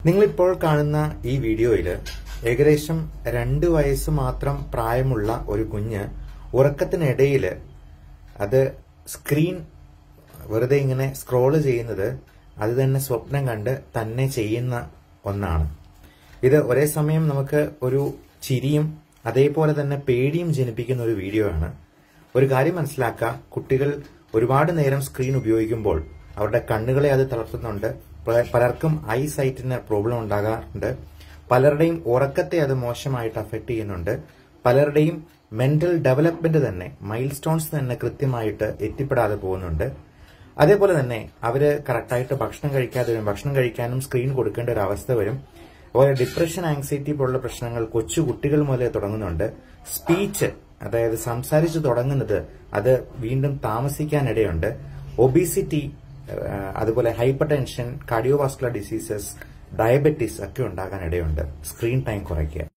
നിങ്ങളിപ്പോൾ കാണുന്ന ഈ വീഡിയോയിൽ ഏകദേശം രണ്ട് വയസ്സ് മാത്രം പ്രായമുള്ള ഒരു കുഞ്ഞ് ഉറക്കത്തിനിടയിൽ അത് സ്ക്രീൻ വെറുതെ ഇങ്ങനെ സ്ക്രോള് ചെയ്യുന്നത് അത് തന്നെ സ്വപ്നം കണ്ട് തന്നെ ചെയ്യുന്ന ഒന്നാണ് ഇത് ഒരേ സമയം നമുക്ക് ഒരു ചിരിയും അതേപോലെ തന്നെ പേടിയും ജനിപ്പിക്കുന്ന ഒരു വീഡിയോ ആണ് ഒരു കാര്യം മനസ്സിലാക്കുക കുട്ടികൾ ഒരുപാട് നേരം സ്ക്രീൻ ഉപയോഗിക്കുമ്പോൾ അവരുടെ കണ്ണുകളെ അത് തളർത്തുന്നുണ്ട് പല- പലർക്കും ഐ സൈറ്റിന് പ്രോബ്ലം ഉണ്ടാകാറുണ്ട് പലരുടെയും ഉറക്കത്തെ അത് മോശമായിട്ട് അഫക്ട് ചെയ്യുന്നുണ്ട് പലരുടെയും മെന്റൽ ഡെവലപ്മെന്റ് തന്നെ മൈൽ സ്റ്റോൺസ് തന്നെ കൃത്യമായിട്ട് എത്തിപ്പെടാതെ പോകുന്നുണ്ട് അതേപോലെ തന്നെ അവര് കറക്റ്റായിട്ട് ഭക്ഷണം കഴിക്കാതെ വരും ഭക്ഷണം കഴിക്കാനും സ്ക്രീൻ കൊടുക്കേണ്ട ഒരു അവസ്ഥ വരും അതുപോലെ ഡിപ്രഷൻ ആങ്സൈറ്റി പോലുള്ള പ്രശ്നങ്ങൾ കൊച്ചു കുട്ടികൾ മുതലേ തുടങ്ങുന്നുണ്ട് സ്പീച്ച് അതായത് സംസാരിച്ചു തുടങ്ങുന്നത് അത് വീണ്ടും താമസിക്കാനിടയുണ്ട് ഒബീസിറ്റി അതുപോലെ hypertension cardiovascular diseases diabetes ഒക്കെ ഉണ്ടാകാനിടയുണ്ട് സ്ക്രീൻ ടൈം കുറയ്ക്കുക